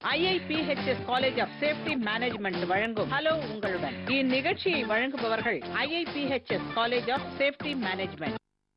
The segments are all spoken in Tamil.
IIPHS college of safety management வழங்கும் ஹலோ உங்களுடன் இந்நிகழ்ச்சியை வழங்குபவர்கள் IIPHS college of safety management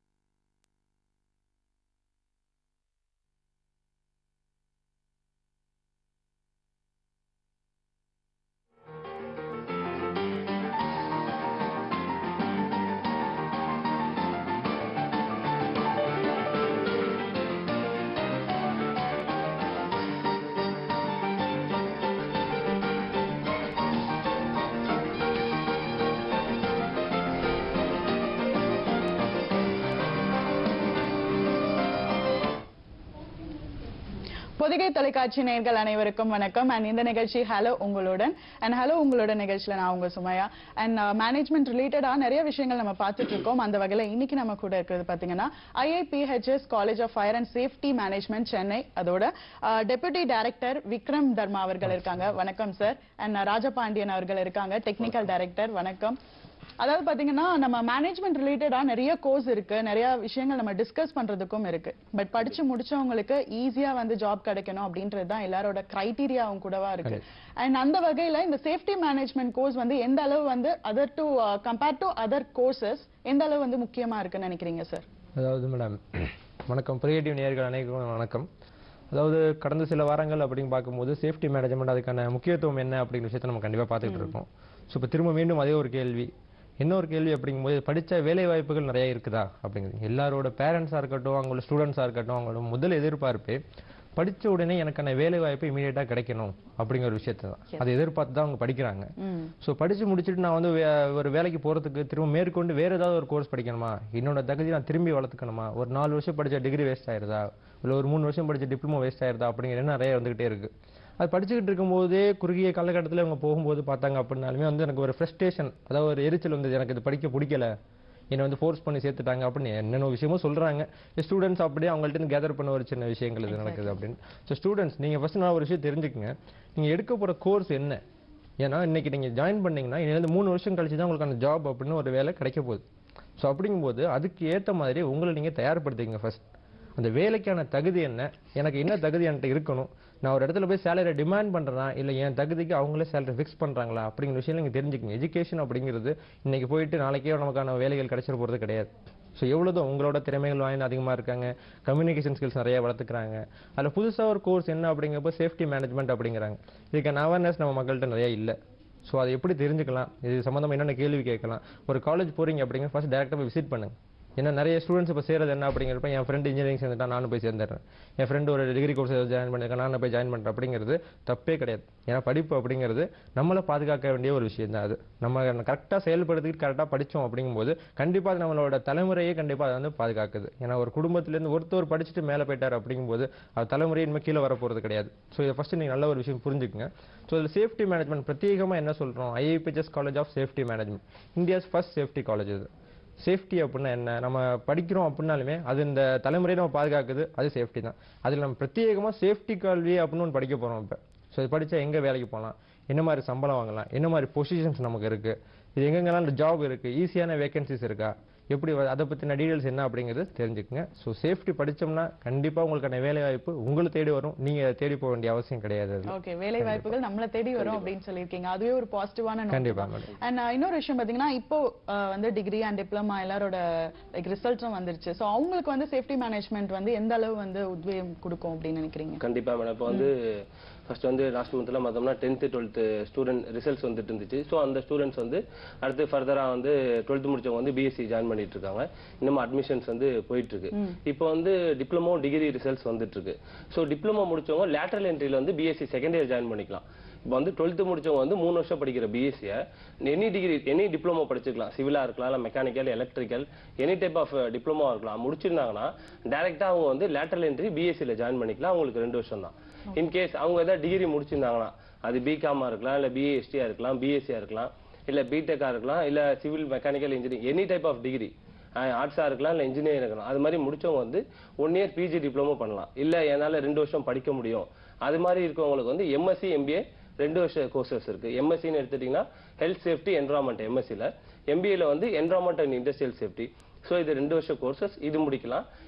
Podhigai தொலைக்காட்சி நேயர்கள் அனைவருக்கும் வணக்கம் அண்ட் இந்த நிகழ்ச்சி ஹலோ உங்களுடன் அண்ட் ஹலோ உங்களுடன் நிகழ்ச்சியில நான் உங்க சுமையா அண்ட் மேனேஜ்மெண்ட் ரிலேட்டடா நிறைய விஷயங்கள் நம்ம பார்த்துட்டு இருக்கோம் அந்த வகையில இன்னைக்கு நம்ம கூட இருக்கிறது பாத்தீங்கன்னா IIPHS college of fire and safety management Chennai அதோட டெபுட்டி டைரக்டர் விக்ரம் தர்மா அவர்கள் இருக்காங்க வணக்கம் சார் அண்ட் ராஜபாண்டியன் அவர்கள் இருக்காங்க டெக்னிக்கல் டைரக்டர் வணக்கம் அதாவது பாத்தீங்கன்னா நம்ம மேனேஜ்மெண்ட் ரிலேட்டடா நிறைய கோர்ஸ் இருக்கு நிறைய விஷயங்கள் நம்ம டிஸ்கஸ் பண்றதுக்கும் இருக்கு பட் படிச்சு முடிச்சவங்களுக்கு ஈஸியா வந்து ஜாப் கிடைக்கணும் அப்படின்றது தான் எல்லாரோட கிரைட்டீரியாவும் கூடவா இருக்கு அண்ட் அந்த வகையில இந்த சேஃப்டி மேனேஜ்மெண்ட் கோர்ஸ் வந்து எந்த அளவு வந்து other to compared to other courses எந்த அளவு வந்து முக்கியமா இருக்குன்னு நினைக்கிறீங்க சார் அதாவது மேடம் வணக்கம் கிரியேட்டிவ் நேயர்கள் அனைவருக்கும் வணக்கம் அதாவது கடந்த சில வாரங்கள் அப்படின்னு பார்க்கும்போது சேஃப்டி மேனேஜ்மெண்ட் அதுக்கான முக்கியத்துவம் என்ன அப்படிங்கிற விஷயத்தை நம்ம கண்டிப்பாக பார்த்துட்டு இருக்கோம் ஸோ இப்போ திரும்ப மீண்டும் அதே ஒரு கேள்வி என்ன ஒரு கேள்வி அப்படிங்கும்போது படித்த வேலை வாய்ப்புகள் நிறைய இருக்குதா அப்படிங்கிறது எல்லாரோட பேரண்ட்ஸாக இருக்கட்டும் அவங்களோட ஸ்டூடெண்ட்ஸாக இருக்கட்டும் அவங்களோட முதல் எதிர்பார்ப்பே படிச்ச உடனே எனக்கான வேலை வாய்ப்பு இமீடியட்டாக கிடைக்கணும் அப்படிங்கிற ஒரு விஷயத்தை தான் அதை எதிர்பார்த்து தான் அவங்க படிக்கிறாங்க ம் ஸோ படிச்சு முடிச்சுட்டு நான் வந்து வே- ஒரு வேலைக்கு போறதுக்கு திரும்ப மேற்கொண்டு வேற ஏதாவது ஒரு கோர்ஸ் படிக்கணுமா என்னோட தகுதி நான் திரும்பி வளர்த்துக்கணுமா ஒரு நாலு வருஷம் படிச்ச டிகிரி வேஸ்ட் ஆயிருதா இல்ல ஒரு மூணு வருஷம் படிச்ச டிப்ளமோ வேஸ்ட் ஆயிருதா அப்படிங்கிற எண்ணம் நிறைய வந்துகிட்டே இருக்கு அது படிச்சுக்கிட்டு இருக்கும்போதே குறுகிய காலகட்டத்தில் அவங்க போகும்போது பார்த்தாங்க அப்படின்னாலுமே வந்து எனக்கு ஒரு ஃப்ரஸ்ட்ரேஷன் அதாவது ஒரு எரிச்சல் வந்து எனக்கு இது படிக்க பிடிக்கல என்னை வந்து ஃபோர்ஸ் பண்ணி சேர்த்துட்டாங்க அப்படின்னு என்னென்ன விஷயமும் சொல்றாங்க ஸ்டூடெண்ட்ஸ் அப்படியே அவங்கள்ட்ட இருந்து கேதர் பண்ண ஒரு சின்ன விஷயங்கள் இது நடக்குது அப்படின்னு ஸோ ஸ்டூடெண்ட்ஸ் நீங்க ஃபர்ஸ்ட் நான் ஒரு விஷயம் தெரிஞ்சுக்கங்க நீங்க எடுக்க போற கோர்ஸ் என்ன ஏன்னா இன்னைக்கு நீங்க ஜாயின் பண்ணீங்கன்னா இன்னிலிருந்து மூணு வருஷம் கழிச்சு தான் உங்களுக்கு அந்த ஜாப் அப்படின்னு ஒரு வேலை கிடைக்க போகுது ஸோ அப்படிங்கும்போது அதுக்கு ஏத்த மாதிரி உங்களை நீங்க தயார்படுத்திங்க ஃபர்ஸ்ட் அந்த வேலைக்கான தகுதி என்ன எனக்கு என்ன தகுதி என்கிட்ட இருக்கணும் நான் ஒரு இடத்துல போய் சேலரி டிமாண்ட் பண்றேனா இல்ல என் தகுதிக்கு அவங்களே சேலரி ஃபிக்ஸ் பண்றாங்களா அப்படிங்கிற விஷயம் நீங்க தெரிஞ்சுக்கங்க எஜுகேஷன் அப்படிங்கிறது இன்னைக்கு போயிட்டு நாளைக்கே நமக்கான வேலைகள் கிடைச்சிட போறது கிடையாது ஸோ எவ்வளோதான் உங்களோட திறமைகள் வாய்ந்த அதிகமாக இருக்காங்க கம்யூனிகேஷன் ஸ்கில்ஸ் நிறைய வளர்த்துக்கிறாங்க அதில் புதுசாக ஒரு கோர்ஸ் என்ன அப்படிங்கிறப்ப சேஃப்டி மேனேஜ்மெண்ட் அப்படிங்கிறாங்க இதுக்கான அவேர்னஸ் நம்ம மக்கள்கிட்ட நிறைய இல்லை ஸோ அதை எப்படி தெரிஞ்சுக்கலாம் இது சம்மந்தமாக என்னென்ன கேள்வி கேட்கலாம் ஒரு காலேஜ் போறீங்க அப்படிங்கிற ஃபர்ஸ்ட் டேரெக்டாக போய் விசிட் பண்ணுங்க ஏன்னா நிறைய ஸ்டூடெண்ட்ஸ் இப்போ சேர்றது என்ன அப்படிங்கிறப்ப என் ஃப்ரெண்டு இன்ஜினியரிங் சேர்ந்துட்டா நானும் போய் சேர்ந்துடுறேன் என் ஃப்ரெண்டு ஒரு டிகிரி கோர்ஸ் ஜாயின் பண்ணிருக்கேன் நானும் போய் ஜாயின் பண்ணுறேன் அப்படிங்கிறது தப்பே கிடையாது ஏன்னா படிப்பு அப்படிங்கிறது நம்மளை பாதுகாக்க வேண்டிய ஒரு விஷயம் தான் அது நம்ம கரெக்டாக செயல்படுத்திட்டு கரெக்டாக படித்தோம் அப்படிங்கும்போது கண்டிப்பாக அது நம்மளோட தலைமுறையே கண்டிப்பாக அதை வந்து பாதுகாக்குது ஏன்னா ஒரு குடும்பத்திலேருந்து ஒருத்தர் படிச்சுட்டு மேலே போயிட்டார் அப்படிங்கும்போது அது தலைமுறை இனிமேல் கீழே வரப்போகிறது கிடையாது ஸோ இதை ஃபஸ்ட்டு நீங்கள் நல்ல ஒரு விஷயம் புரிஞ்சுக்குங்க ஸோ இதில் சேஃப்டி மேனேஜ்மெண்ட் பிரத்யேகமாக என்ன சொல்கிறோம் IIPS college of safety management India's first safety college இது சேஃப்டி அப்படின்னா என்ன நம்ம படிக்கிறோம் அப்படின்னாலுமே அது இந்த தலைமுறையை நம்ம பாதுகாக்குது அது சேஃப்டி தான் அதில் நம்ம பிரத்யேகமாக சேஃப்டி கல்வி அப்படின்னு ஒன்று படிக்க போகிறோம் இப்போ ஸோ இது படித்தா எங்கே வேலைக்கு போகலாம் என்ன மாதிரி சம்பளம் வாங்கலாம் என்ன மாதிரி பொசிஷன்ஸ் நமக்கு இருக்குது இது எங்கெங்கெல்லாம் ஜாப் இருக்குது ஈஸியான வேகன்சிஸ் இருக்கா எப்படி வ- அதை பற்றின டீடைல்ஸ் என்ன அப்படிங்கிறது தெரிஞ்சுக்கங்க ஸோ சேஃப்டி படிச்சோம்னா கண்டிப்பாக உங்களுக்கான வேலை வாய்ப்பு உங்களை தேடி வரும் நீங்கள் தேடி போக வேண்டிய அவசியம் கிடையாது அது ஓகே வேலை வாய்ப்புகள் நம்மள தேடி வரும் அப்படின்னு சொல்லியிருக்கீங்க அதுவே ஒரு பாசிட்டிவான கண்டிப்பா மேடம் அண்ட் இன்னொரு விஷயம் பாத்தீங்கன்னா இப்போ அஹ், வந்து டிகிரி அண்ட் டிப்ளமா எல்லாரோட லைக் ரிசல்ட்ஸும் வந்துருச்சு ஸோ அவங்களுக்கு வந்து சேஃப்டி மேனேஜ்மெண்ட் வந்து எந்த அளவு வந்து உத்வேகம் கொடுக்கும் அப்படின்னு நினைக்கிறீங்க கண்டிப்பா மேடம் இப்போ வந்து ஃபர்ஸ்ட் வந்து லாஸ்ட் மந்த்ல பார்த்தோம்னா டென்த்து டுவெல்த்து ஸ்டூடெண்ட் ரிசல்ட்ஸ் வந்துட்டு இருந்துச்சு ஸோ அந்த ஸ்டூடெண்ட்ஸ் வந்து அடுத்து ஃபர்தராக வந்து டுவெல்த்து முடிச்சவங்க வந்து பிஎஸ்சி ஜாயின் பண்ணிட்டு இருக்காங்க இன்னும் அட்மிஷன்ஸ் வந்து போயிட்டு இருக்கு இப்போ வந்து டிப்ளமோ டிகிரி ரிசல்ட்ஸ் வந்துட்டு இருக்கு ஸோ டிப்ளமோ முடிச்சவங்க லேட்டரல் என்ட்ரியில் வந்து பிஎஸ்சி செகண்ட் இயர் ஜாயின் பண்ணிக்கலாம் இப்போ வந்து டுவெல்த்து முடிச்சவங்க வந்து மூணு வருஷம் படிக்கிற பிஎஸ்சியை எனி டிகிரி எனி டிப்ளமோ படிச்சுக்கலாம் சிவிலாக இருக்கலாம் இல்லை mechanical electrical any type of diploma இருக்கலாம் முடிச்சிருந்தாங்கன்னா டேரெக்டாக அவங்க வந்து லேட்டரல் என்ட்ரி பிஎஸ்சியில் ஜாயின் பண்ணிக்கலாம் அவங்களுக்கு ரெண்டு வருஷம் தான் இன்கேஸ் அவங்க ஏதாவது டிகிரி முடிச்சிருந்தாங்கன்னா அது பிகாமா இருக்கலாம் இல்லை பிஏஎஸ்டியாக இருக்கலாம் பிஎஸ்சியாக இருக்கலாம் இல்லை பிடெக்காக இருக்கலாம் இல்லை civil mechanical engineering any type of degree ஆர்ட்ஸாக இருக்கலாம் இல்லை இன்ஜினியரிங் இருக்கலாம் அது மாதிரி முடிச்சவங்க வந்து ஒன் இயர் பிஜி டிப்ளமோ பண்ணலாம் இல்லை என்னால் ரெண்டு வருஷம் படிக்க முடியும் அது மாதிரி இருக்கவங்களுக்கு வந்து எம்எஸ்சி எம்பிஏ ரெண்டு வருஷ கோர்சஸ் இருக்கு எம்எஸ்சின்னு எடுத்துட்டீங்கன்னா ஹெல்த் சேஃப்டி என்வரான்மெண்ட் எம்எஸ்சியில் எம்பிஏல வந்து environment and industrial safety so இது ரெண்டு வருஷ கோர்சஸ் இது முடிக்கலாம்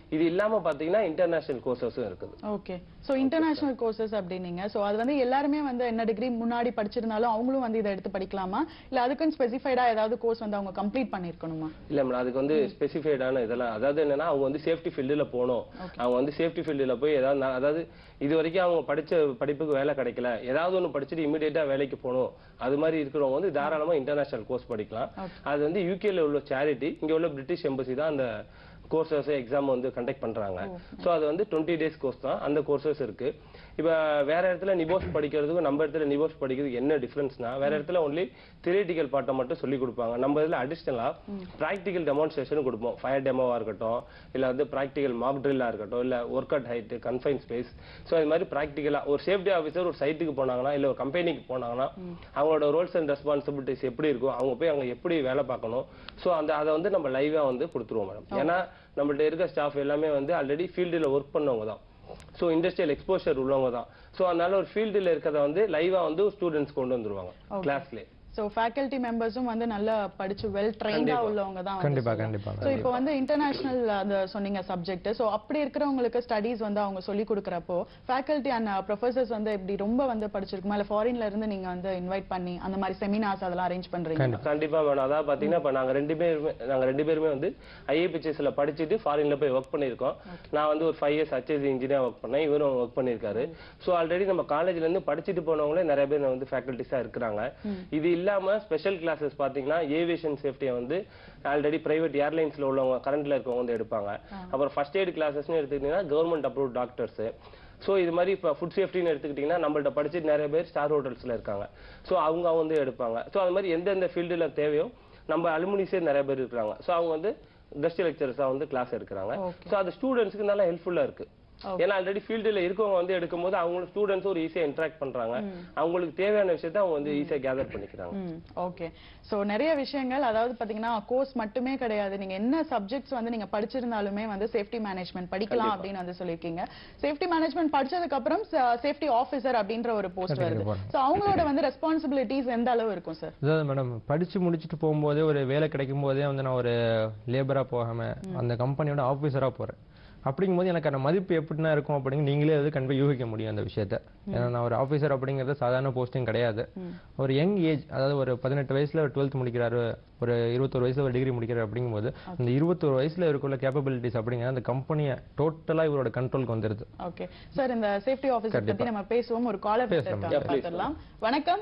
இது இல்லாம பாத்தீங்கன்னா இன்டர்நேஷனல் கோர்சஸும் இருக்குது ஓகே சோ இன்டர்நேஷனல் கோர்சஸ் அப்படின்னீங்க சோ அது வந்து எல்லாருமே வந்து என்ன டிகிரி முன்னாடி படிச்சிருந்தாலும் அவங்களும் வந்து இதை எடுத்து படிக்கலாமா இல்ல அதுக்குன்னு ஸ்பெசிஃபைடா ஏதாவது கோர்ஸ் வந்து அவங்க கம்ப்ளீட் பண்ணிருக்கணுமா இல்ல மேடம் அதுக்கு வந்து ஸ்பெசிஃபைடான இதெல்லாம் அதாவது என்னன்னா அவங்க வந்து சேஃப்டி ஃபீல்டுல போகணும் அவங்க வந்து சேஃப்டி ஃபீல்டுல போய் ஏதாவது நா- அதாவது இது வரைக்கும் அவங்க படிச்ச படிப்புக்கு வேலை கிடைக்கல ஏதாவது ஒண்ணு படிச்சுட்டு இமீடியட்டா வேலைக்கு போகணும் அது மாதிரி இருக்கிறவங்க வந்து தாராளமா இன்டர்நேஷனல் கோர்ஸ் படிக்கலாம் அது வந்து யூகேல உள்ள சேரிட்டி இங்க உள்ள பிரிட்டிஷ் எம்பசி தான் அந்த கோர்சஸ் எக்ஸாம் வந்து கண்டக்ட் பண்றாங்க சோ அது வந்து டுவெண்ட்டி டேஸ் கோர்ஸ் தான் அந்த கோர்சஸ் இருக்கு இப்ப வேற இடத்துல நிபோஸ் படிக்கிறதுக்கும் நம்ம இடத்துல நிபோஸ் படிக்கிறதுக்கு என்ன டிஃபரன்ஸ்னா வேற இடத்துல ஒன்லி தியரிட்டிக்கல் பார்ட்டை மட்டும் சொல்லி கொடுப்பாங்க நம்ம இதுல அடிஷ்னலா பிராக்டிக்கல் டெமான்ஸ்ட்ரேஷன் கொடுப்போம் ஃபயர் டெமோவா இருக்கட்டும் இல்ல வந்து பிராக்டிக்கல் மாக் ட்ரில்லா இருக்கட்டும் இல்ல work out height confined space so இது மாதிரி பிராக்டிக்கலா ஒரு சேஃப்டி ஆஃபீஸர் ஒரு சைட்டுக்கு போனாங்கன்னா இல்ல ஒரு கம்பெனிக்கு போனாங்கன்னா அவங்களோட ரோல்ஸ் அண்ட் ரெஸ்பான்சிபிலிட்டிஸ் எப்படி இருக்கும் அவங்க போய் அங்க எப்படி வேலை பார்க்கணும் சோ அந்த அதை வந்து நம்ம லைவா வந்து கொடுத்துருவோம் மேடம் ஏன்னா நம்மள்ட்ட இருக்க ஸ்டாஃப் எல்லாமே வந்து ஆல்ரெடி ஃபீல்டில் ஒர்க் பண்ணவங்க தான் ஸோ இண்டஸ்ட்ரியல் எக்ஸ்போஷர் உள்ளவங்க தான் ஸோ அதனால ஒரு ஃபீல்டில் இருக்கிறத வந்து லைவா வந்து ஸ்டூடெண்ட்ஸ் கொண்டு வந்துருவாங்க கிளாஸ்லேயே சோ ஃபேக்கல்டி மெம்பர்ஸும் வந்து நல்லா படிச்சு வெல் ட்ரெயின்டா உள்ளவங்க தான் கண்டிப்பா கண்டிப்பா சோ இப்போ வந்து இன்டர்நேஷனல் அந்த சொன்னீங்க சப்ஜெக்ட் சோ அப்படி இருக்கிறவங்களுக்கு ஸ்டடீஸ் வந்து அவங்க சொல்லி கொடுக்கறப்போ ஃபேக்கல்டி அண்ட் ப்ரொஃபசர்ஸ் வந்து இப்படி ரொம்ப வந்து படிச்சிருக்குமா இல்ல ஃபாரின்ல இருந்து நீங்க வந்து இன்வைட் பண்ணி அந்த மாதிரி செமினார்ஸ் அதெல்லாம் அரேஞ்ச் பண்றீங்க கண்டிப்பா மேடம் அதாவது பாத்தீங்கன்னா இப்ப நாங்க ரெண்டு பேருமே நாங்க ரெண்டு பேருமே வந்து ஐஏபிசிஎஸ்ல படிச்சுட்டு ஃபாரின்ல போய் ஒர்க் பண்ணியிருக்கோம் நான் வந்து ஒரு five years HS engineer work பண்ணேன் இவரும் ஒர்க் பண்ணியிருக்காரு சோ ஆல்ரெடி நம்ம காலேஜ்ல இருந்து படிச்சுட்டு போனவங்களே நிறைய பேர் வந்து ஃபேக்கல்டிஸா இருக்கிறாங்க இது இல்லாம ஸ்பெஷல் கிளாஸஸ் பாத்தீங்கன்னா ஏவியேஷன் சேஃப்டியை வந்து ஆல்ரெடி பிரைவேட் ஏர்லைன்ஸ்ல உள்ளவங்க கரண்ட்ல இருக்கவங்க வந்து எடுப்பாங்க அப்புறம் ஃபர்ஸ்ட் எய்ட் கிளாஸஸ்னு எடுத்துக்கிட்டீங்கன்னா கவர்மெண்ட் அப்ரூவ் டாக்டர்ஸ் சோ இது மாதிரி இப்போ ஃபுட் சேஃப்டின்னு எடுத்துக்கிட்டிங்கன்னா நம்மள்ட்ட படிச்சுட்டு நிறைய பேர் ஸ்டார் ஹோட்டல்ஸ்ல இருக்காங்க சோ அவங்க வந்து எடுப்பாங்க சோ அது மாதிரி எந்தெந்த ஃபீல்டுல தேவையோ நம்ம அலுமினிஸே நிறைய பேர் இருக்காங்க சோ அவங்க வந்து கெஸ்ட் லெக்சரஸா வந்து கிளாஸ் எடுக்கிறாங்க சோ அது ஸ்டூடெண்ட்ஸ்க்கு நல்லா ஹெல்ப்ஃபுல்லா இருக்கு ஏன்னா ஆல்ரெடி ஃபீல்டுல இருக்கவங்க வந்து எடுக்கும்போது அவங்க ஸ்டூடெண்ட்ஸ் ஒரு ஈஸியா இன்டராக்ட் பண்றாங்க அவங்களுக்கு தேவையான விஷயத்தை அவங்க வந்து ஈஸியா கேதர் பண்ணிக்கிறாங்க ம் ஓகே சோ நிறைய விஷயங்கள் அதாவது பாத்தீங்கன்னா கோர்ஸ் மட்டுமே கிடையாது நீங்க என்ன சப்ஜெக்ட்ஸ் வந்து நீங்க படிச்சிருந்தாலுமே வந்து சேஃப்டி மேனேஜ்மெண்ட் படிக்கலாம் அப்படின்னு வந்து சொல்லியிருக்கீங்க சேஃப்டி மேனேஜ்மெண்ட் படிச்சதுக்கு அப்புறம் சேஃப்டி ஆபீசர் அப்படின்ற ஒரு போஸ்ட் வருது சோ அவங்களோட வந்து ரெஸ்பான்சிபிலிட்டிஸ் எந்த அளவு இருக்கும் சார் அதாவது மேடம் படிச்சு முடிச்சுட்டு போகும்போதே ஒரு வேலை கிடைக்கும் போதே வந்து நான் ஒரு லேபரா போகாம அந்த கம்பெனியோட ஆபீசரா போறேன் அப்படிங்கும்போது எனக்கு அந்த மதிப்பு எப்படின்னா இருக்கும் அப்படிங்க நீங்களே அது கண்டிப்பாக யூகிக்க முடியும் அந்த விஷயத்த ஏன்னா நான் ஒரு ஆஃபீஸர் அப்படிங்கிறது சாதாரண போஸ்டிங் கிடையாது ஒரு யங் ஏஜ் அதாவது ஒரு பதினெட்டு வயசுல டுவெல்த் முடிக்கிறாரு ஒரு இருபத்தொரு வயசுல ஒரு டிகிரி முடிக்கிறாரு அப்படிங்கும்போது அந்த இருபத்தொரு வயசுல இருக்குள்ள கேப்பபிலிட்டிஸ் அப்படிங்கிற அந்த கம்பெனியை டோட்டலா இவரோட கண்ட்ரோலுக்கு வந்துருது ஓகே சார் இந்த சேஃப்டி ஆபீசர் பத்தி நம்ம பேசுவோம் ஒரு காலர் இருக்காங்க பார்த்துடலாம் வணக்கம்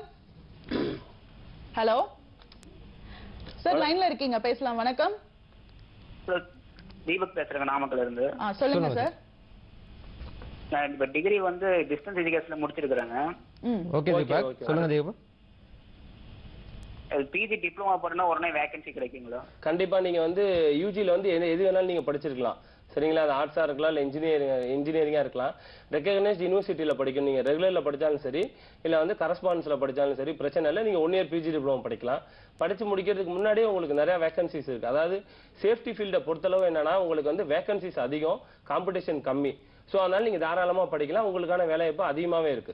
ஹலோ சார் லைன்ல இருக்கீங்க பேசலாம் வணக்கம் ஹலோ தீபக் பேசுறேங்க நாமக்கல்ல இருந்து ஆ சொல்லுங்க சார் நான் இப்ப டிகிரி வந்து டிஸ்டன்ஸ் எஜுகேஷன்ல முடிச்சிருக்கிறேங்க ம் ஓகே தீபக் சொல்லுங்க தீபக் பிஜி டிப்ளமா போறேன்னா உடனே வேகன்சி கிடைக்குங்களா கண்டிப்பா நீங்க வந்து யூஜில வந்து எது எது வேணாலும் நீங்க படிச்சிருக்கலாம் சரிங்களா அது ஆர்ட்ஸா இருக்கலாம் இல்ல இன்ஜினியரிங் இன்ஜினியரிங்கா இருக்கலாம் ரெக்கக்னைஸ்ட் யூனிவர்சிட்டியில படிக்கணும் நீங்க ரெகுலர்ல படிச்சாலும் சரி இல்ல வந்து கரஸ்பாண்டன்ஸ்ல படிச்சாலும் சரி பிரச்சனை இல்லை நீங்க ஒன் இயர் பிஜி டிப்ளமோ படிக்கலாம் படிச்சு முடிக்கிறதுக்கு முன்னாடியே உங்களுக்கு நிறைய வேகன்சிஸ் இருக்கு அதாவது சேஃப்டி ஃபீல்டை பொறுத்தளவு என்னன்னா உங்களுக்கு வந்து வேகன்சிஸ் அதிகம் காம்படிஷன் கம்மி சோ அதனால நீங்க தாராளமா படிக்கலாம் உங்களுக்கான வேலைவாய்ப்பு அதிகமாவே இருக்கு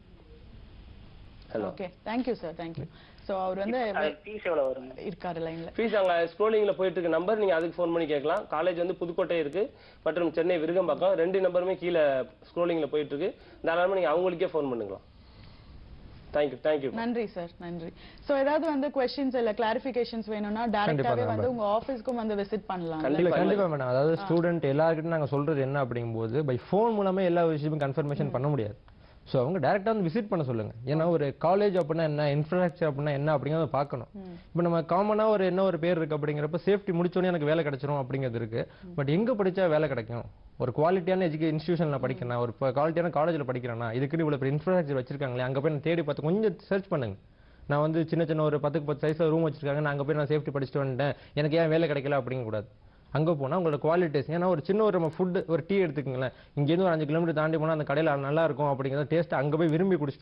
hello okay thank you sir thank you so அவர் வந்து ஃபீஸ் எவ்வளவு வருங்க இருக்காரு லைன்ல ஃபீஸ் அங்க ஸ்க்ரோலிங்ல போயிட்டு இருக்க நம்பர் நீங்க அதுக்கு ஃபோன் பண்ணி கேட்கலாம் காலேஜ் வந்து புதுக்கோட்டை இருக்கு மற்றும் சென்னை விருகம்பாக்கம் ரெண்டு நம்பருமே கீழே ஸ்க்ரோலிங்ல போயிட்டு இருக்கு தாராளமா நீங்க அவங்களுக்கே ஃபோன் பண்ணுங்களா தேங்க்யூ தேங்க்யூ நன்றி சார் நன்றி சோ ஏதாவது வந்து கொஸ்டின்ஸ் இல்ல கிளாரிபிகேஷன்ஸ் வேணும்னா டைரக்டாவே வந்து உங்க ஆபீஸ்க்கும் வந்து விசிட் பண்ணலாம் இல்ல கண்டிப்பா மேடம் அதாவது ஸ்டூடெண்ட் எல்லாருக்கிட்டும் நாங்க சொல்றது என்ன அப்படிங்கும்போது பை ஃபோன் மூலமா எல்லா விஷயமும் கன்ஃபர்மேஷன் பண்ண முடியாது ஸோ அவங்க டேரக்டா வந்து விசிட் பண்ண சொல்லுங்க ஏன்னா ஒரு காலேஜ் அப்படின்னா என்ன இன்ஃப்ராஸ்ட்ரக்சர் அப்படின்னா என்ன அப்படிங்கறத பார்க்கணும் இப்போ நம்ம காமனா ஒரு என்ன ஒரு பேர் இருக்கு அப்படிங்கிறப்ப சேஃப்டி முடிச்சோடனே எனக்கு வேலை கிடைச்சிரும் அப்படிங்கிறது இருக்கு பட் எங்க படிச்சா வேலை கிடைக்கும் ஒரு குவாலிட்டியான எஜுகே இன்ஸ்டியூஷன்ல படிக்கிறேன் ஒரு குவாலிட்டியான காலேஜ்ல படிக்கிறேன்னா இதுக்குன்னு இவ்வளவு பெரிய இன்ஃப்ராஸ்ட்ரக்சர் வச்சிருக்காங்களே அங்க போய் நான் தேடி பார்த்து கொஞ்சம் சர்ச் பண்ணுங்க நான் வந்து சின்ன சின்ன ஒரு பத்துக்கு பத்து சைஸ்ல ரூம் வச்சிருக்காங்க நான் அங்க போய் நான் சேஃப்டி படிச்சுட்டு வந்துட்டேன் எனக்கு ஏன் வேலை கிடைக்கல அப்படிங்க கூடாது அங்க போனா உங்களோட குவாலிட்டிஸ் ஏன்னா ஒரு சின்ன ஒரு நம்ம ஃபுட் ஒரு டீ எடுத்துக்கங்களேன் இங்கேருந்து ஒரு அஞ்சு கிலோமீட்டர் தாண்டி போனா அந்த கடையில நல்லா இருக்கும் அப்படிங்கிறத டேஸ்ட் அங்க போய் விரும்பி குடிச்சிட்டு வரும்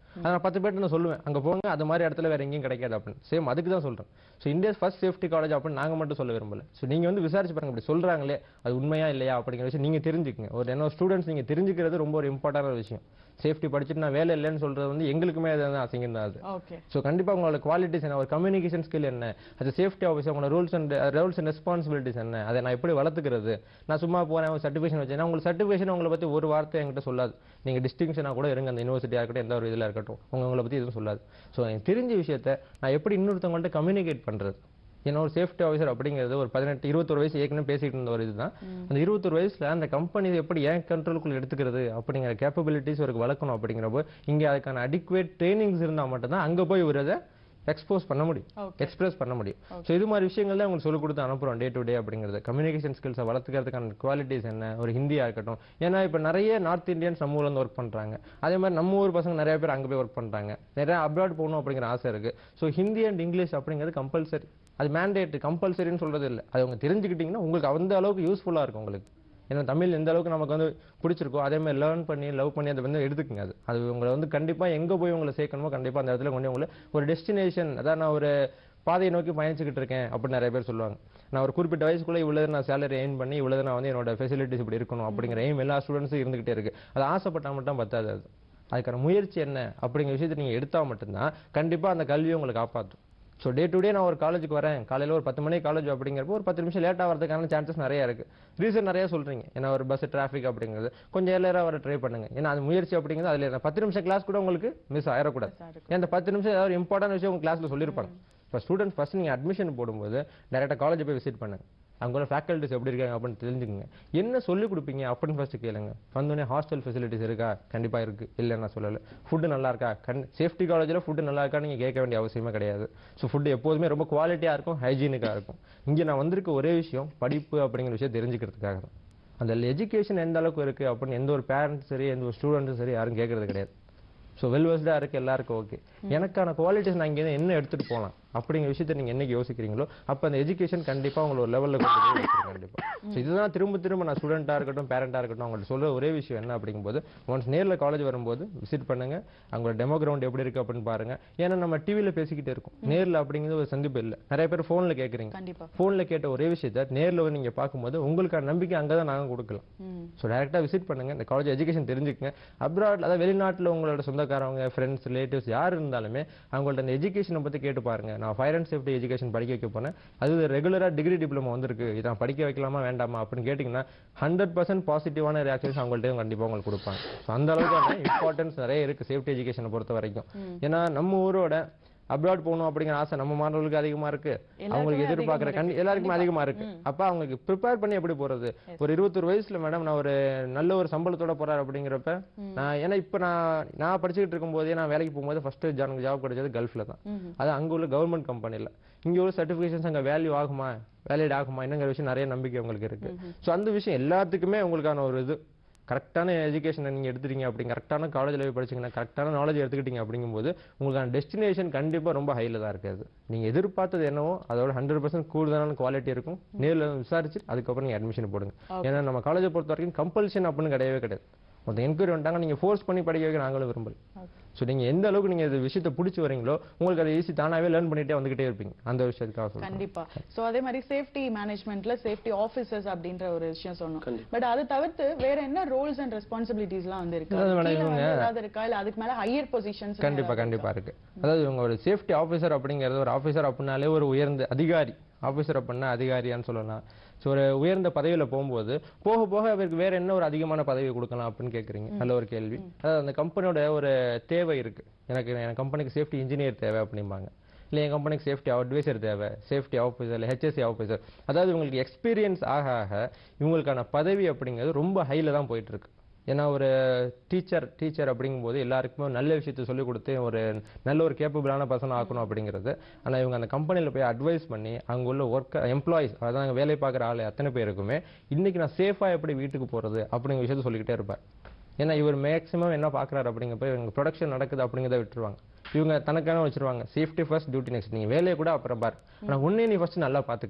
அதை நான் பத்து பேர்ட்ட நான் சொல்லுவேன் அங்க போங்க அது மாதிரி இடத்துல வேற எங்கேயும் கிடைக்காது அப்படின்னு சேம் அதுக்கு தான் சொல்றேன் so India first safety college அப்படின்னு நாங்க மட்டும் சொல்ல விரும்பல ஸோ நீங்க வந்து விசாரிச்சு பாருங்க இப்படி சொல்றாங்களே அது உண்மையா இல்லையா அப்படிங்கிற விஷயம் நீங்க தெரிஞ்சுக்கங்க ஒரு என்ன ஸ்டூடெண்ட்ஸ் நீங்க தெரிஞ்சுக்கிறது ரொம்ப ஒரு இம்பார்ட்டன்டான விஷயம் சேஃப்டி படிச்சுட்டு நான் வேலை இல்லைன்னு சொல்றது வந்து எங்களுக்குமே அது வந்து அசிங்கம் தான் அது ஓகே ஸோ கண்டிப்பா உங்களோட குவாலிட்டிஸ் என்ன ஒரு கம்யூனிகேஷன் ஸ்கில் என்ன அது சேஃப்டி ஆஃபீஸர் உங்களோட rules and rules and responsibilities என்ன அதை நான் எப்படி வளர்த்துக்கிறது நான் சும்மா போறேன் ஒரு சர்டிஃபிகேஷன் வச்சேன் உங்களுக்கு சர்டிஃபிகேஷன் உங்களை பத்தி ஒரு வார்த்தை என்கிட்ட சொல்லாது நீங்க டிஸ்டிங்ஷனாக கூட இருங்க அந்த யூனிவர்சிட்டியாக இருக்கட்டும் எந்த ஒரு இதில் இருக்கட்டும் உங்க உங்களை பத்தி எதுவும் சொல்லாது ஸோ எனக்கு தெரிஞ்ச விஷயத்த நான் எப்படி இன்னொருத்தவங்கள்ட்ட கம்யூனிகேட் பண்றது ஏன்னா ஒரு சேஃப்டி ஆஃபீஸர் அப்படிங்கிறது ஒரு பதினெட்டு இருபத்தொரு வயசு ஏற்கனவே பேசிட்டு இருந்த ஒரு இதுதான் அந்த இருபத்தொரு வயசுல அந்த கம்பெனி எப்படி ஏன் கண்ட்ரோலுக்குள்ள எடுத்துக்கிறது அப்படிங்கிற கேப்பபிலிட்டிஸ் ஒரு வளர்க்கணும் அப்படிங்கிறப்போ இங்க அதுக்கான அடிக்குவேட் ட்ரைனிங்ஸ் இருந்தா மட்டும்தான் அங்க போய் ஒரு அதை எக்ஸ்போஸ் பண்ண முடியும் Okay. எக்ஸ்பிரஸ் பண்ண முடியும் ஸோ இது மாதிரி விஷயங்கள் தான் உங்களுக்கு சொல்லிக் கொடுத்து அனுப்புறோம் டே டு டே அப்படிங்கிறது கம்யூனிகேஷன் ஸ்கில்ஸை வளர்த்துக்கிறதுக்கான குவாலிட்டிஸ் என்ன ஒரு ஹிந்தியா இருக்கட்டும் ஏன்னா இப்போ நிறைய நார்த் இந்தியன்ஸ் நம்ம ஊர்ல இருந்து ஒர்க் பண்றாங்க அதே மாதிரி நம்ம ஊர் பசங்க நிறைய பேர் அங்க போய் ஒர்க் பண்றாங்க நிறைய அப்ராட் போகணும் அப்படிங்கிற ஆசை இருக்கு ஸோ ஹிந்தி அண்ட் இங்கிலீஷ் அப்படிங்கிறது கம்பல்சரி அது மேண்டேட் கம்பல்சரின்னு சொல்றது இல்லை அது அவங்க தெரிஞ்சுக்கிட்டீங்கன்னா உங்களுக்கு அந்த அளவுக்கு யூஸ்ஃபுல்லா இருக்கும் உங்களுக்கு ஏன்னா தமிழ் எந்த அளவுக்கு நமக்கு வந்து பிடிச்சிருக்கோ அதே மாதிரி லேர்ன் பண்ணி லவ் பண்ணி அதை வந்து எடுத்துக்கங்க அது அது உங்களை வந்து கண்டிப்பா எங்க போய் உங்களை சேர்க்கணுமோ கண்டிப்பா அந்த இடத்துல கொண்டு உங்களை ஒரு டெஸ்டினேஷன் அதான் நான் ஒரு பாதையை நோக்கி பயணிச்சுக்கிட்டு இருக்கேன் அப்படின்னு நிறைய பேர் சொல்லுவாங்க நான் ஒரு குறிப்பிட்ட வயசுக்குள்ள இவ்வளவு நான் சேலரி எயின் பண்ணி இவ்வளவு நான் வந்து என்னோட ஃபெசிலிட்டிஸ் இப்படி இருக்கணும் அப்படிங்கிற எய்ம் எல்லா ஸ்டூடெண்ட்ஸும் இருந்துகிட்டே இருக்கு அது ஆசைப்பட்டா மட்டும் பத்தாது அது அதுக்கான முயற்சி என்ன அப்படிங்கிற விஷயத்தை நீங்க எடுத்தா மட்டும்தான் கண்டிப்பா அந்த கல்வியை உங்களை காப்பாற்றும் ஸோ டே டு டே நான் ஒரு காலேஜுக்கு வரேன் காலையில் ஒரு பத்து மணிக்கு காலேஜ் அப்படிங்கிறப்போ ஒரு பத்து நிமிஷம் லேட்டாக வரதுக்கான சான்சஸ் நிறைய இருக்கு ரீசன் நிறைய சொல்றீங்க ஏன்னா ஒரு பஸ் டிராஃபிக் அப்படிங்கிறது கொஞ்சம் ஏழரா வர ட்ரை பண்ணுங்க ஏன்னா அது முயற்சி அப்படிங்கிறது அதில் பத்து நிமிஷம் கிளாஸ் கூட உங்களுக்கு மிஸ் ஆயிடக்கூடாது ஏன் அந்த பத்து நிமிஷம் ஏதாவது இம்பார்ட்டன்ட் விஷயம் உங்க கிளாஸ்ல சொல்லியிருப்பாங்க இப்போ ஸ்டூடெண்ட்ஸ் ஃபர்ஸ்ட் நீங்க அட்மிஷன் போடும்போது டேரெக்டாக காலேஜ் போய் விசிட் பண்ணுங்க அங்கே ஃபேக்கல்ட்டிஸ் எப்படி இருக்காங்க அப்படின்னு தெரிஞ்சுக்கங்க என்ன சொல்லிக் கொடுப்பீங்க அப்படின்னு ஃபர்ஸ்ட் கேளுங்க வந்தோடனே ஹாஸ்டல் ஃபெசிலிட்டிஸ் இருக்கா கண்டிப்பா இருக்கு இல்லை நான் சொல்லலை ஃபுட்டு நல்லா இருக்கா கண் சேஃப்டி காலேஜில் ஃபுட்டு நல்லா இருக்கா நீங்க கேட்க வேண்டிய அவசியமே கிடையாது ஸோ ஃபுட்டு எப்போதுமே ரொம்ப குவாலிட்டியா இருக்கும் ஹைஜீனிக்காக இருக்கும் இங்க நான் வந்திருக்க ஒரே விஷயம் படிப்பு அப்படிங்கிற விஷயம் தெரிஞ்சுக்கிறதுக்காக தான் அந்த எஜுகேஷன் எந்த அளவுக்கு இருக்கு அப்படின்னு எந்த ஒரு பேரண்ட்ஸ் சரி எந்த ஒரு ஸ்டூடெண்ட்டும் சரி யாரும் கேட்கறது கிடையாது ஸோ வெல் வெஸ்டா இருக்கு எல்லாருக்கும் ஓகே எனக்கான குவாலிட்டிஸ் நான் இங்க இருந்து என்ன எடுத்துட்டு போகலாம் அப்படிங்கிற விஷயத்தை நீங்க என்னைக்கு யோசிக்கிறீங்களோ அப்ப அந்த எஜுகேஷன் கண்டிப்பா உங்களை ஒரு லெவல்ல கொண்டு போய் வைக்கும் கண்டிப்பா ஸோ இதுதான் திரும்ப திரும்ப நான் ஸ்டூடெண்டா இருக்கட்டும் பேரண்டா இருக்கட்டும் அவங்கள்ட்ட சொல்ற ஒரே விஷயம் என்ன அப்படிங்கும்போது ஒன்ஸ் நேர்ல காலேஜ் வரும்போது விசிட் பண்ணுங்க அவங்களோட டெமோ கிரவுண்ட் எப்படி இருக்கு அப்படின்னு பாருங்க ஏன்னா நம்ம டிவில பேசிக்கிட்டே இருக்கோம் நேர்ல அப்படிங்கிறது ஒரு சந்திப்பு இல்லை நிறைய பேர் போன்ல கேக்குறீங்க கண்டிப்பா போன்ல கேட்ட ஒரே விஷயத்த நேர்ல வந்து நீங்க பார்க்கும்போது உங்களுக்கான நம்பிக்கை அங்கதான் நாங்க கொடுக்கலாம் ம் ஸோ டேரெக்டாக விசிட் பண்ணுங்க இந்த காலேஜ் எஜுகேஷன் தெரிஞ்சுக்கங்க அப்ராட் அதாவது வெளிநாட்டில் உங்களோட சொந்தக்காரவங்க ஃப்ரெண்ட்ஸ் ரிலேட்டிவ்ஸ் யார் இருந்தாலுமே அவங்கள்ட்ட அந்த எஜுகேஷனை பற்றி கேட்டு பாருங்க நான் ஃபயர் அண்ட் சேஃப்டி எஜுகேஷன் படிக்க வைக்க போனேன் அது ரெகுலராக டிகிரி டிப்ளமோ வந்திருக்கு இதை நான் படிக்க வைக்கலாமா வேண்டாமா அப்படின்னு கேட்டிங்கன்னா ஹண்ட்ரட் பர்சன்ட் பாசிட்டிவான ரியாக்ஷன்ஸ் அவங்கள்ட்ட கண்டிப்பாக உங்களுக்கு கொடுப்பாங்க ஸோ அந்த அளவுக்கு இம்பார்ட்டன்ஸ் நிறைய இருக்கு சேஃப்டி எஜுகேஷனை பொறுத்த வரைக்கும் ஏன்னா நம்ம ஊரோட அப்ராட் போகணும் அப்படிங்கிற ஆசை நம்ம மாணவர்களுக்கு அதிகமா இருக்கு அவங்களுக்கு எதிர்பார்க்குற கண்டி எல்லாருக்குமே அதிகமா இருக்கு அப்ப அவங்களுக்கு ப்ரிப்பேர் பண்ணி எப்படி போறது ஒரு இருபத்தொரு வயசுல மேடம் நான் ஒரு நல்ல ஒரு சம்பளத்தோட போறாரு அப்படிங்கிறப்ப நான் ஏன்னா இப்ப நான் நான் படிச்சுக்கிட்டு இருக்கும்போதே நான் வேலைக்கு போகும்போது ஃபர்ஸ்ட் எனக்கு ஜாப் கிடைச்சது கல்ஃப்ல தான் அது அங்க உள்ள கவர்மெண்ட் கம்பெனில இங்க உள்ள சர்டிபிகேஷன்ஸ் அங்க வேல்யூ ஆகுமா வேலிட் ஆகுமா என்னங்கிற விஷயம் நிறைய நம்பிக்கை உங்களுக்கு இருக்கு சோ அந்த விஷயம் எல்லாத்துக்குமே உங்களுக்கான ஒரு இது கரெக்டான எஜுகேஷனை நீங்க எடுத்துட்டீங்க அப்படி கரெக்டான காலேஜ்ல போய் படிச்சீங்கன்னா கரெக்டான நாலேஜ் எடுத்துக்கிட்டீங்க அப்படிங்கும்போது உங்களுக்கான டெஸ்டினேஷன் கண்டிப்பா ரொம்ப ஹைல தான் இருக்காது நீங்க எதிர்பார்த்தது என்னவோ அதோட ஹண்ட்ரட் பர்சன்ட் கூடுதலான குவாலிட்டி இருக்கும் நேர்ல வந்து விசாரிச்சு அதுக்கப்புறம் நீங்க அட்மிஷன் போடுங்க ஏன்னா நம்ம காலேஜை பொறுத்த வரைக்கும் கம்பல்ஷன் அப்படின்னு கிடையவே கிடையாது ஒருத்தர் என்கொயரி வந்துட்டாங்க நீங்க ஃபோர்ஸ் பண்ணி படிக்க வைக்க நாங்களும் விரும்பல ஸோ நீங்க எந்த அளவுக்கு நீங்க இந்த விஷயத்தை பிடிச்சி வரீங்களோ உங்களுக்கு அதை ஈஸி தானாவே லேர்ன் பண்ணிட்டே வந்துகிட்டே இருப்பீங்க அந்த விஷயத்துக்காக சொல்றேன் கண்டிப்பா சோ அதே மாதிரி சேஃப்டி மேனேஜ்மெண்ட்ல சேஃப்டி ஆபீசர்ஸ் அப்படின்ற ஒரு விஷயம் சொன்னோம் பட் அது தவிர்த்து வேற என்ன ரோல்ஸ் அண்ட் ரெஸ்பான்சிபிலிட்டிஸ் எல்லாம் வந்து இருக்கு அதாவது கீழ மேடம் வந்து ஏதாவது இருக்கா இல்ல அதுக்கு மேல ஹையர் பொசிஷன்ஸ் கண்டிப்பா கண்டிப்பா இருக்கு அதாவது இவங்க ஒரு சேஃப்டி ஆபீசர் அப்படிங்கிறது ஒரு ஆபீசர் அப்படின்னாலே ஒரு உயர்ந்த அதிகாரி ஆபீசர் அப்படின்னா அதிகாரியான்னு சொல்லலாம் ஸோ ஒரு உயர்ந்த பதவியில போகும்போது போக போக அவருக்கு வேற என்ன ஒரு அதிகமான பதவி கொடுக்கலாம் அப்படின்னு கேக்குறீங்க நல்ல ஒரு கேள்வி அதாவது அந்த கம்பெனியோட ஒரு தேவை இருக்கு எனக்கு என் கம்பெனிக்கு சேஃப்டி இன்ஜினியர் தேவை அப்படிம்பாங்க இல்லை என் கம்பெனிக்கு சேஃப்டி அட்வைசர் தேவை சேஃப்டி ஆஃபீஸர் இல்லை ஹெச்எஸ்சி ஆஃபீஸர் அதாவது இவங்களுக்கு எக்ஸ்பீரியன்ஸ் ஆக ஆக இவங்களுக்கான பதவி அப்படிங்கிறது ரொம்ப ஹைல தான் போயிட்டு இருக்கு ஏன்னா ஒரு டீச்சர் டீச்சர் அப்படிங்கும்போது எல்லாருக்குமே ஒரு நல்ல விஷயத்தை சொல்லிக் கொடுத்து ஒரு நல்ல ஒரு கேப்பபிளான பர்சன் ஆக்கணும் அப்படிங்கிறது ஆனா இவங்க அந்த கம்பெனில போய் அட்வைஸ் பண்ணி அங்க உள்ள ஒர்க் எம்ப்ளாயிஸ் அதாவது அங்க வேலை பார்க்குற ஆள் அத்தனை பேருக்குமே இன்னைக்கு நான் சேஃபா எப்படி வீட்டுக்கு போறது அப்படிங்கிற விஷயத்த சொல்லிக்கிட்டே இருப்பார் ஏன்னா இவர் மேக்ஸிமம் என்ன பார்க்குறாரு அப்படிங்கிறப்ப இவங்க ப்ரொடக்ஷன் நடக்குது அப்படிங்கிறத விட்டுருவாங்க இவங்க தனக்கான வச்சிருவாங்க சேஃப்டி ஃபர்ஸ்ட் டியூட்டி நெக்ஸ்ட் நீங்க வேலையை கூட அப்புறம் பாரு ஆனா உன்னையும் நீ ஃபர்ஸ்ட் நல்லா பார்த்துக்கணும்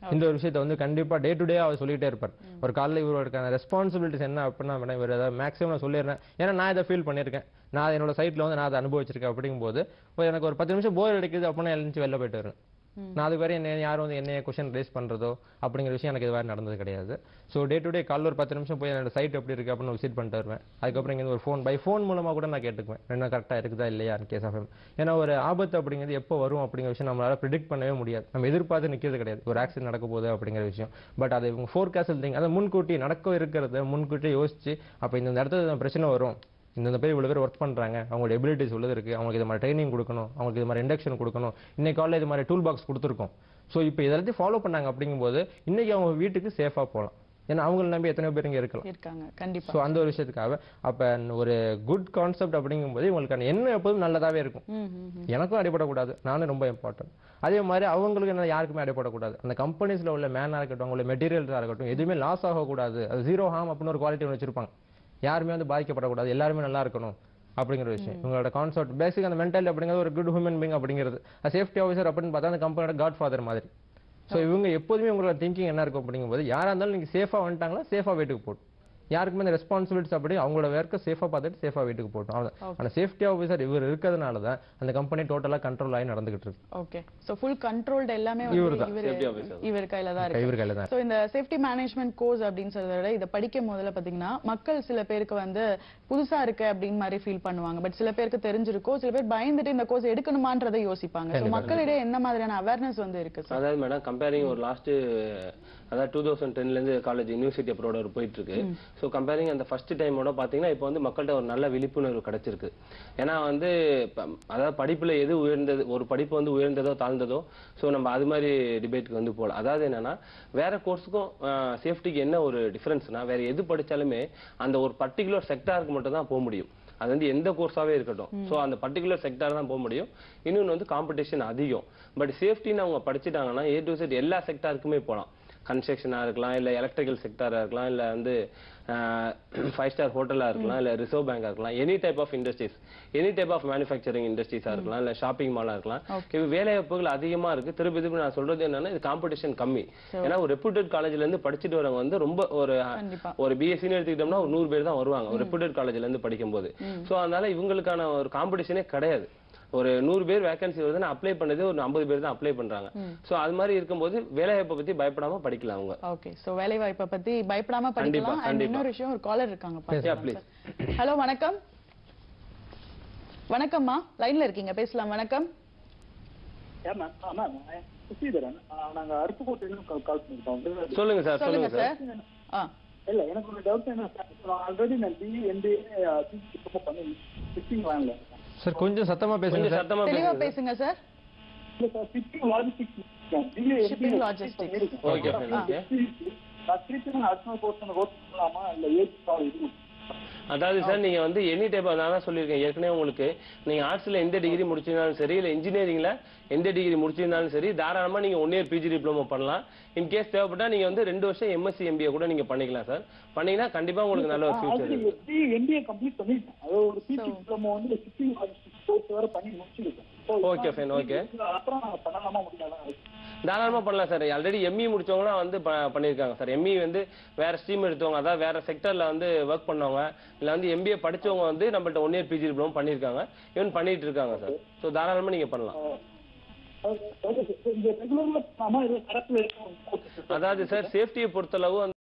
இந்த ஒரு விஷயத்தை வந்து கண்டிப்பா டே டு டே அவர் சொல்லிட்டே இருப்பார் ஒரு காலைல இவரோட ரெஸ்பான்சிபிலிட்டிஸ் என்ன அப்படின்னா மேடம் இவர் ஏதாவது மேக்ஸிமம் நான் சொல்லிடுறேன் ஏன்னா நான் இதை ஃபீல் பண்ணியிருக்கேன் நான் என்னோட சைட்ல வந்து நான் அதை அனுபவிச்சிருக்கேன் அப்படிங்கும்போது இப்போ எனக்கு ஒரு பத்து நிமிஷம் போர் அடிக்குது அப்படின்னா எழுந்துச்சு வெளில போயிட்டு வருவேன் நான் அது வரை என்ன யாரும் வந்து என்னைய கொஸ்டின் ரேஸ் பண்றதோ அப்படிங்கிற விஷயம் எனக்கு இது வரை நடந்தது கிடையாது ஸோ டே டு டே காலைல ஒரு பத்து நிமிஷம் போய் என்னோட சைட் எப்படி இருக்கு அப்படின்னு விசிட் பண்ணிட்டு வருவேன் அதுக்கப்புறம் இங்க ஒரு ஃபோன் பை ஃபோன் மூலமா கூட நான் கேட்டுக்குவேன் என்ன கரெக்டா இருக்குதா இல்லையா கேஸ் ஆஃப் ஏன்னா ஒரு ஆபத்து அப்படிங்கிறது எப்போ வரும் அப்படிங்கிற விஷயம் நம்மளால ப்ரிடிக்ட் பண்ணவே முடியாது நம்ம எதிர்பார்த்து நிக்கிறது கிடையாது ஒரு ஆக்சிடென்ட் நடக்க போகுது அப்படிங்கிற விஷயம் பட் அது இவங்க ஃபோர்காஸ்ட் திங் அதை முன்கூட்டி நடக்க இருக்கிறத முன்கூட்டி யோசிச்சு அப்போ இந்த இடத்துல பிரச்சனை வரும் இந்த பேர் இவ்வளவு பேர் ஒர்க் பண்றாங்க அவங்களோட எபிலிட்டிஸ் உள்ளது இருக்கு அவங்களுக்கு இது மாதிரி ட்ரைனிங் கொடுக்கணும் அவங்களுக்கு இது மாதிரி இண்டக்ஷன் கொடுக்கணும் இன்னைக்கு காலையில் இது மாதிரி டூல் பாக்ஸ் கொடுத்துருக்கோம் ஸோ இப்போ இதெல்லாத்தையும் ஃபாலோ பண்ணாங்க அப்படிங்கும்போது இன்னைக்கு அவங்க வீட்டுக்கு சேஃபா போகலாம் ஏன்னா அவங்கள நம்பி எத்தனையோ பேர் இங்க இருக்கலாம் இருக்காங்க கண்டிப்பா ஸோ அந்த ஒரு விஷயத்துக்காக அப்ப ஒரு குட் கான்செப்ட் அப்படிங்கும்போது இவங்களுக்கான எண்ணம் எப்போதும் நல்லதாவே இருக்கும் ம், ம், ம். எனக்கும் அடிபடக்கூடாது நானும் ரொம்ப இம்பார்ட்டன்ட் அதே மாதிரி அவங்களுக்கு என்ன யாருக்குமே அடிபடக்கூடாது அந்த கம்பெனிஸ்ல உள்ள மேனா இருக்கட்டும் அவங்களோட மெட்டீரியல்ஸா இருக்கட்டும் எதுவுமே லாஸ் ஆகக்கூடாது அது ஜீரோ ஹார்ம் அப்படின்னு ஒரு குவாலிட்டி ஒன்று வச்சிருப்பாங்க யாருமே வந்து பாதிக்கப்படக்கூடாது எல்லாருமே நல்லா இருக்கணும் அப்படிங்கிற விஷயம் இவங்களோட கான்செப்ட் பேசிக் அந்த மென்டல் அப்படிங்கிறது ஒரு குட் ஹியூமன் பீங் அப்படிங்கிறது சேஃப்டி ஆஃபீஸர் அப்படின்னு பார்த்தா அந்த கம்பெனியோட காட் ஃபாதர் மாதிரி ஸோ இவங்க எப்போதுமே உங்களோட திங்கிங் என்ன இருக்கும் அப்படிங்கும்போது யாரா இருந்தாலும் நீங்க சேஃபா வந்துட்டாங்களா சேஃபா வீட்டுக்கு போட்டு யாருக்குமே இந்த ரெஸ்பான்சிபிலிட்டிஸ் அப்படி அவங்களோட ஒர்க்கை சேஃபா பார்த்துட்டு சேஃபா வீட்டுக்கு போட்டோம் அவ்வளவுதான் அந்த சேஃப்டி ஆஃபீஸர் இவர் இருக்கிறதுனால தான் அந்த கம்பெனி டோட்டலா கண்ட்ரோல் ஆகி நடந்துகிட்டு இருக்கு ஓகே சோ ஃபுல் கண்ட்ரோல்டு எல்லாமே வந்து இவர்தான். இவர் Safety officer. இவர் கையில தான் இருக்கு இவர் கையில தான் சோ இந்த சேஃப்டி மேனேஜ்மெண்ட் கோர்ஸ் அப்படின்னு சொல்றத விட இதை படிக்கும் போதுல பாத்தீங்கன்னா மக்கள் சில பேருக்கு வந்து புதுசா இருக்கு அப்படின்னு மாதிரி ஃபீல் பண்ணுவாங்க பட் சில பேருக்கு தெரிஞ்சிருக்கும் சில பேர் பயந்துட்டு இந்த கோர்ஸ் எடுக்கணுமான்றதை யோசிப்பாங்க சோ மக்களிடையே என்ன மாதிரியான அவேர்னஸ் வந்து இருக்கு சார் அதாவது மேடம் கம்பேரிங் ஒரு லாஸ்ட் அதாவது டூ தௌசண்ட் டென்லேருந்து காலேஜ் யூனிவர்சிட்டி அப்ரோட ஒரு போயிட்டு இருக்கு ஸோ கம்பேரிங் அந்த ஃபர்ஸ்ட் டைமோட பார்த்தீங்கன்னா இப்போ வந்து மக்கள்கிட்ட ஒரு நல்ல விழிப்புணர்வு கிடைச்சிருக்கு ஏன்னா வந்து இப்ப அதாவது படிப்புல எது உயர்ந்தது ஒரு படிப்பு வந்து உயர்ந்ததோ தாழ்ந்ததோ ஸோ நம்ம அது மாதிரி டிபேட்டுக்கு வந்து போகலாம் அதாவது என்னன்னா வேற கோர்ஸுக்கும் சேஃப்டிக்கு என்ன ஒரு டிஃபரன்ஸ்னா வேற எது படிச்சாலுமே அந்த ஒரு பர்டிகுலர் செக்டாருக்கு மட்டும் தான் போக முடியும் அது வந்து எந்த கோர்ஸாவே இருக்கட்டும் ஸோ அந்த பர்டிகுலர் செக்டார் தான் போக முடியும் இன்னொன்று வந்து காம்படிஷன் அதிகம் பட் சேஃப்டின்னு அவங்க படிச்சுட்டாங்கன்னா ஏ டு செட் எல்லா செக்டாருக்குமே போகலாம் கன்ஸ்ட்ரக்ஷனாக இருக்கலாம் இல்லை எலக்ட்ரிக்கல் செக்டாராக இருக்கலாம் இல்லை வந்து ஃபைவ் ஸ்டார் ஹோட்டலாக இருக்கலாம் இல்லை ரிசர்வ் பேங்காக இருக்கலாம் any type of industries any type of manufacturing இண்டஸ்ட்ரீஸாக இருக்கலாம் இல்லை ஷாப்பிங் மாலாக இருக்கலாம் இது வேலைவாய்ப்புகள் அதிகமாக இருக்கு திருப்பி திருப்பி நான் சொல்றது என்னன்னா இது காம்படிஷன் கம்மி ஏன்னா ஒரு ரெப்யூட்டட் காலேஜ்ல இருந்து படிச்சுட்டு வரவங்க வந்து ரொம்ப ஒரு கண்டிப்பா. ஒரு பிஎஸ்சின்னு எடுத்துக்கிட்டோம்னா ஒரு நூறு பேர் தான் வருவாங்க ஒரு ரெப்யூட்டட் காலேஜ்ல இருந்து படிக்கும்போது சோ அதனால இவங்களுக்கான ஒரு காம்படிஷனே கிடையாது ஒரு நூறு பேர் வேகன்சி வருதுன்னா அப்ளை பண்ணது ஒரு ஐம்பது பேர் தான் அப்ளை பண்றாங்க சோ அது மாதிரி இருக்கும்போது வேலைவாய்ப்பை பத்தி பயப்படாம படிக்கலாம் அவங்க ஓகே சோ வேலை வாய்ப்பை பத்தி பயப்படாம கண்டிப்பா, படிக்கலாம் அண்ட் கண்டிப்பா. இன்னொரு விஷயம் ஒரு காலர் இருக்காங்க Yeah, please. ஹலோ வணக்கம் வணக்கம்மா லைன்ல இருக்கீங்க பேசலாம் வணக்கம் ஏன் மேம் ஆ மேம் சுசீதரன் ஆ, நாங்க அருப்புக்கோட்டையிலும் கால் கால் பண்ணிருக்கோம் சொல்லுங்க சார் சொல்லுங்க சொல்லுங்க சார் சார் ஆ இல்ல எனக்கு ஒரு டவுட் என்ன சார் ஆல்ரெடி நான் பிஇ எம்பிஏ டிப்ளமோ பண்ணி ஃபிட்டிங் வாங்கல சார் கொஞ்சம் சத்தமா பேசுங்க கொஞ்சம் சார் சத்தமா தெளிவா பேசுங்க பேசுங்க சார் இல்ல sir fitting logistics BA Shipping logistics. Okay, fine, okay. நான் திருப்பி நான் அடுத்த கோர்ஸ் கோர்ஸ் பண்ணலாமா இல்ல ஏஜ் கால் இது அதாவது சார் நீங்க வந்து எனி டைப் நான் தான் சொல்லியிருக்கேன் ஏற்கனவே உங்களுக்கு நீங்க ஆர்ட்ஸ்ல எந்த டிகிரி முடிச்சிருந்தாலும் சரி இல்ல இன்ஜினியரிங்ல எந்த டிகிரி முடிச்சிருந்தாலும் சரி தாராளமா நீங்க ஒன் இயர் பிஜி டிப்ளமோ பண்ணலாம் இன் கேஸ் தேவைப்பட்டா நீங்க வந்து ரெண்டு வருஷம் எம்எஸ்சி எம்பிஏ கூட நீங்க பண்ணிக்கலாம் சார் பண்ணீங்கன்னா கண்டிப்பா உங்களுக்கு நல்ல ஒரு ஃபியூச்சர் ஆல்ரெடி இருக்கு பிஇ எம்பிஏ கம்ப்ளீட் பண்ணிட்டேன் அது ஒரு பிஜி டிப்ளமோ வந்து ஷிப்பிங் லாஜிஸ்டிக்ஸ் கோர்ஸ் வேற பண்ணி முடிச்சிருக்கேன் So, Okay, fine, okay. அப்புறம் நான் பண்ணலாமா முடியாதா தாராளமா பண்ணலாம் சார் ஆல்ரெடி எம்இ முடிச்சவங்களாம் வந்து ப- பண்ணியிருக்காங்க சார் எம்இ வந்து வேற ஸ்ட்ரீம் எடுத்தவங்க அதாவது வேற செக்டர்ல வந்து ஒர்க் பண்ணவங்க இல்ல வந்து எம்பிஏ படிச்சவங்க வந்து நம்மள்ட்ட ஒன் இயர் பிஜி டிப்ளமோ பண்ணியிருக்காங்க ஈவன் பண்ணிட்டு இருக்காங்க சார் ஸோ தாராளமா நீங்க பண்ணலாம் ஓகே சார் இந்த ரெகுலர்ல பண்ணாமா இது கரெக்ட்ல இருக்கும் அதாவது சார் சேஃப்டியை பொறுத்தளவு வந்து